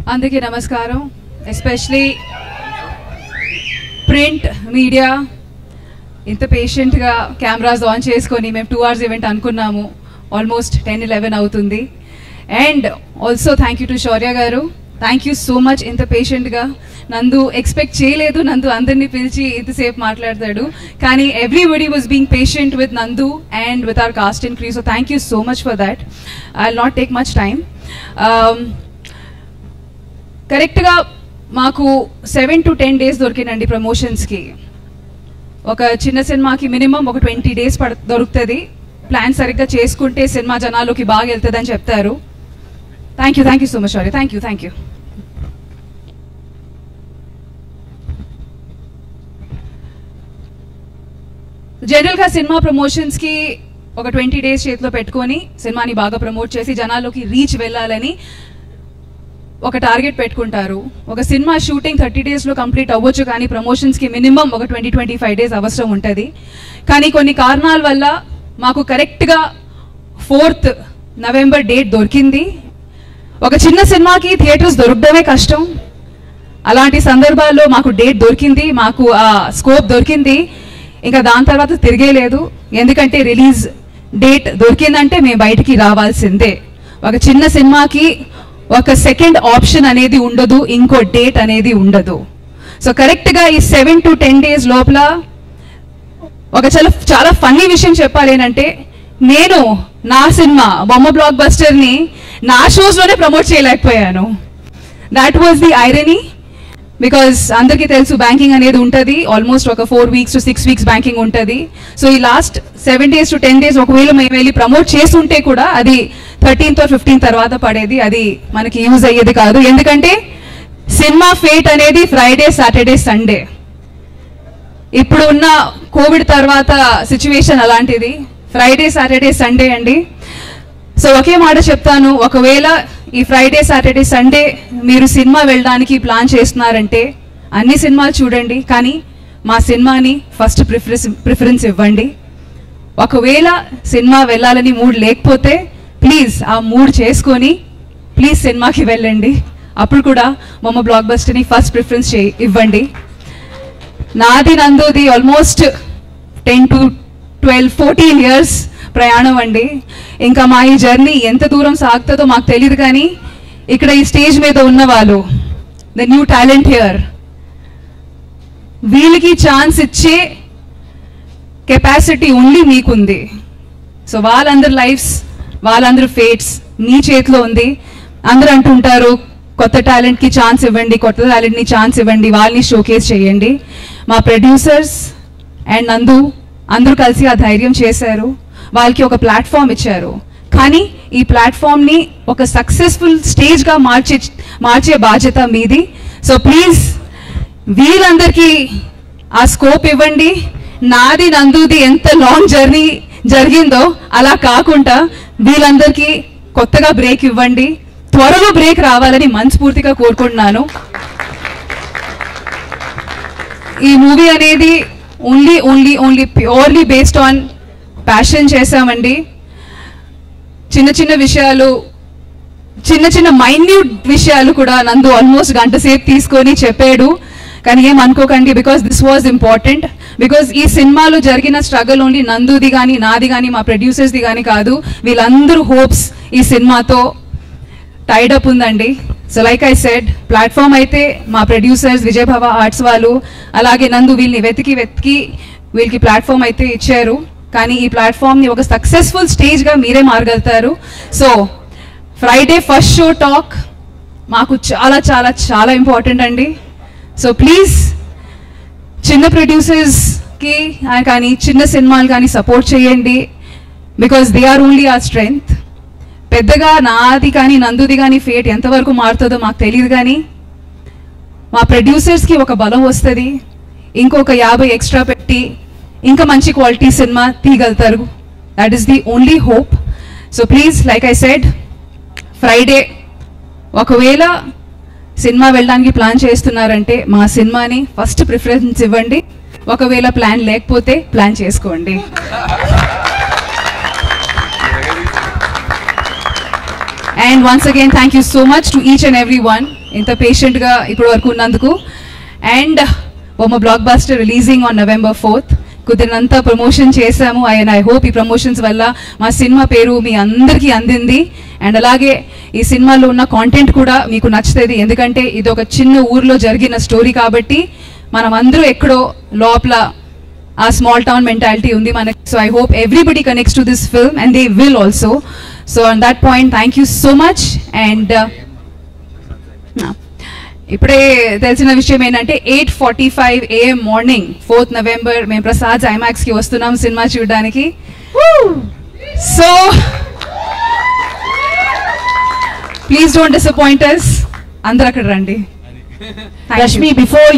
అందరికీ నమస్కారం especially print media ఇంత పేషెంట్గా కెమెరాస్ ఆన్ చేసుకొని మేము టూ అవర్స్ ఈవెంట్ అనుకున్నాము ఆల్మోస్ట్ టెన్ ఇలెవెన్ అవుతుంది and also thank you to Shaurya గారు థ్యాంక్ యూ సో మచ్ ఇంత పేషెంట్గా నందు ఎక్స్పెక్ట్ చేయలేదు నందు అందరినీ పిలిచి ఇంతసేపు మాట్లాడతాడు కానీ everybody was being patient with Nandu and with our cast in crew so thank you so much for that I not take much time కరెక్ట్గా మాకు సెవెన్ టు టెన్ డేస్ దొరికినండి ప్రమోషన్స్కి ఒక చిన్న సినిమాకి మినిమం ఒక ట్వంటీ డేస్ పడ దొరుకుతుంది ప్లాన్ సరిగ్గా చేసుకుంటే సినిమా జనాల్లోకి బాగా వెళ్తుంది అని చెప్తారు thank you thank you so much sorry thank you thank you జనరల్గా సినిమా ప్రమోషన్స్కి ఒక ట్వంటీ డేస్ చేతిలో పెట్టుకొని సినిమాని బాగా ప్రమోట్ చేసి జనాల్లోకి రీచ్ వెళ్ళాలని ఒక టార్గెట్ పెట్టుకుంటారు ఒక సినిమా షూటింగ్ థర్టీ డేస్లో కంప్లీట్ అవ్వచ్చు కానీ ప్రమోషన్స్కి మినిమం ఒక ట్వంటీ ట్వంటీ ఫైవ్ డేస్ అవసరం ఉంటుంది కానీ కొన్ని కారణాల వల్ల మాకు కరెక్ట్గా ఫోర్త్ నవంబర్ డేట్ దొరికింది ఒక చిన్న సినిమాకి థియేటర్స్ దొరకడమే కష్టం అలాంటి సందర్భాల్లో మాకు డేట్ దొరికింది మాకు ఆ స్కోప్ దొరికింది ఇంకా దాని తర్వాత తిరిగేలేదు ఎందుకంటే రిలీజ్ డేట్ దొరికిందంటే మేము బయటికి రావాల్సిందే ఒక చిన్న సినిమాకి ఒక సెకండ్ ఆప్షన్ అనేది ఉండదు ఇంకో డేట్ అనేది ఉండదు సో కరెక్ట్గా ఈ సెవెన్ టు టెన్ డేస్ లోపల ఒక చాలా చాలా ఫన్నీ విషయం చెప్పాలి ఏంటంటే నేను నా సినిమా బొమ్మ బ్లాక్ బస్టర్ని నా షోస్లోనే ప్రమోట్ చేయలేకపోయాను that was the irony because అందరికీ తెలుసు బ్యాంకింగ్ అనేది ఉంటుంది ఆల్మోస్ట్ ఒక four weeks to six weeks banking ఉంటుంది సో ఈ last seven days to ten days ఒకవేళ మేము వెళ్ళి ప్రమోట్ చేస్తుంటే కూడా అది థర్టీన్త్ ఫిఫ్టీన్ తర్వాత పడేది అది మనకి యూజ్ అయ్యేది కాదు ఎందుకంటే సినిమా ఫేట్ అనేది ఫ్రైడే సాటర్డే సండే ఇప్పుడు ఉన్న కోవిడ్ తర్వాత సిచ్యువేషన్ అలాంటిది ఫ్రైడే సాటర్డే సండే అండి సో ఒకే మాట చెప్తాను ఒకవేళ ఈ ఫ్రైడే సాటర్డే సండే మీరు సినిమా వెళ్ళడానికి ప్లాన్ చేస్తున్నారంటే అన్ని సినిమాలు చూడండి కానీ మా సినిమాని ఫస్ట్ ప్రిఫరెన్స్ ప్రిఫరెన్స్ ఇవ్వండి ఒకవేళ సినిమా వెళ్ళాలని మూడ్ లేకపోతే ప్లీజ్ ఆ మూడ్ చేసుకొని ప్లీజ్ సినిమాకి వెళ్ళండి అప్పుడు కూడా మమ్మ బ్లాక్ బస్టర్ని ఫస్ట్ ప్రిఫరెన్స్ చే ఇవ్వండి నాది నందుది almost ten to twelve fourteen years ప్రయాణం అండి ఇంకా మా ఈ జర్నీ ఎంత దూరం సాగుతుందో మాకు తెలియదు కానీ ఇక్కడ ఈ స్టేజ్ మీద ఉన్న వాళ్ళు ద న్యూ టాలెంట్ హియర్ వీళ్ళకి ఛాన్స్ ఇచ్చే కెపాసిటీ ఓన్లీ మీకుంది సో వాళ్ళందరి లైఫ్స్ వాళ్ళందరి ఫేట్స్ మీ చేతిలో ఉంది అందరూ అంటుంటారు కొత్త టాలెంట్కి ఛాన్స్ ఇవ్వండి కొత్త టాలెంట్ని ఛాన్స్ ఇవ్వండి వాళ్ళని షోకేస్ చేయండి మా ప్రొడ్యూసర్స్ అండ్ నందు అందరూ కలిసి ఆ ధైర్యం చేశారు వాళ్ళకి ఒక ప్లాట్ఫామ్ ఇచ్చారు కానీ ఈ ప్లాట్ఫామ్ని ఒక సక్సెస్ఫుల్ స్టేజ్గా మార్చే మార్చే బాధ్యత మీది సో ప్లీజ్ వీళ్ళందరికీ ఆ స్కోప్ ఇవ్వండి నాది నందుది ఎంత లాంగ్ జర్నీ జరిగిందో అలా కాకుండా వీళ్ళందరికీ కొత్తగా బ్రేక్ ఇవ్వండి త్వరలో బ్రేక్ రావాలని మనస్ఫూర్తిగా కోరుకుంటున్నాను ఈ మూవీ అనేది only only only purely based on passion చేశామండి చిన్న చిన్న విషయాలు చిన్న చిన్న మైన్యూట్ విషయాలు కూడా నందు ఆల్మోస్ట్ గంట సేపు తీసుకొని చెప్పాడు కానీ ఏం అనుకోకండి because this was important because ఈ సినిమాలో జరిగిన స్ట్రగల్ ఓన్లీ నందుది కానీ నాది కానీ మా ప్రొడ్యూసర్స్ది కానీ కాదు వీళ్ళందరూ హోప్స్ ఈ సినిమాతో టైడ్ అప్ ఉందండి so like I said platform అయితే మా ప్రొడ్యూసర్స్ విజయ్ భవ ఆర్ట్స్ వాళ్ళు అలాగే నందు వీళ్ళని వెతికి వెతికి వీళ్ళకి ప్లాట్ఫామ్ అయితే ఇచ్చారు కానీ ఈ ప్లాట్ఫామ్ని ఒక సక్సెస్ఫుల్ స్టేజ్గా మీరే మారగలుగుతారు so Friday first show talk మాకు చాలా చాలా చాలా ఇంపార్టెంట్ అండి సో ప్లీజ్ చిన్న ప్రొడ్యూసర్స్కి కానీ చిన్న సినిమాలు కానీ సపోర్ట్ చేయండి because they are only our strength పెద్దగా నాది కానీ నందుది కానీ ఫేట్ ఎంతవరకు మారుతుందో మాకు తెలియదు కానీ మా ప్రొడ్యూసర్స్కి ఒక బలం వస్తుంది ఇంకొక యాభై ఎక్స్ట్రా పెట్టి ఇంకా మంచి క్వాలిటీ సినిమా తీయగలుగుతారు that is the only hope so please like I said Friday ఒకవేళ సినిమా వెళ్ళడానికి ప్లాన్ చేస్తున్నారంటే మా సినిమాని ఫస్ట్ ప్రిఫరెన్స్ ఇవ్వండి ఒకవేళ ప్లాన్ లేకపోతే ప్లాన్ చేసుకోండి And once again, thank you so much to each and every one ఇంత పేషెంట్గా ఇప్పటి వరకు ఉన్నందుకు అండ్ ఓ మా blockbuster releasing on November fourth కుదిరినంత ప్రమోషన్ చేశాము అండ్ ఐ హోప్ ఈ ప్రమోషన్స్ వల్ల మా సినిమా పేరు మీ అందరికీ అందింది అండ్ అలాగే ఈ సినిమాలో ఉన్న కాంటెంట్ కూడా మీకు నచ్చుతుంది ఎందుకంటే ఇది ఒక చిన్న ఊర్లో జరిగిన స్టోరీ కాబట్టి మనం అందరూ ఎక్కడో లోపల ఆ స్మాల్ టౌన్ మెంటాలిటీ ఉంది మనకి so I hope everybody connects to this film and they will also so on that point thank you so much and ఇప్పుడే తెలిసిన విషయం ఏంటంటే eight forty five AM morning fourth November మేము Prasad IMAX కి వస్తున్నాం సినిమా చూడడానికి so please don't disappoint us అందరు అక్కడ రండి Thank you. రష్మి బిఫోర్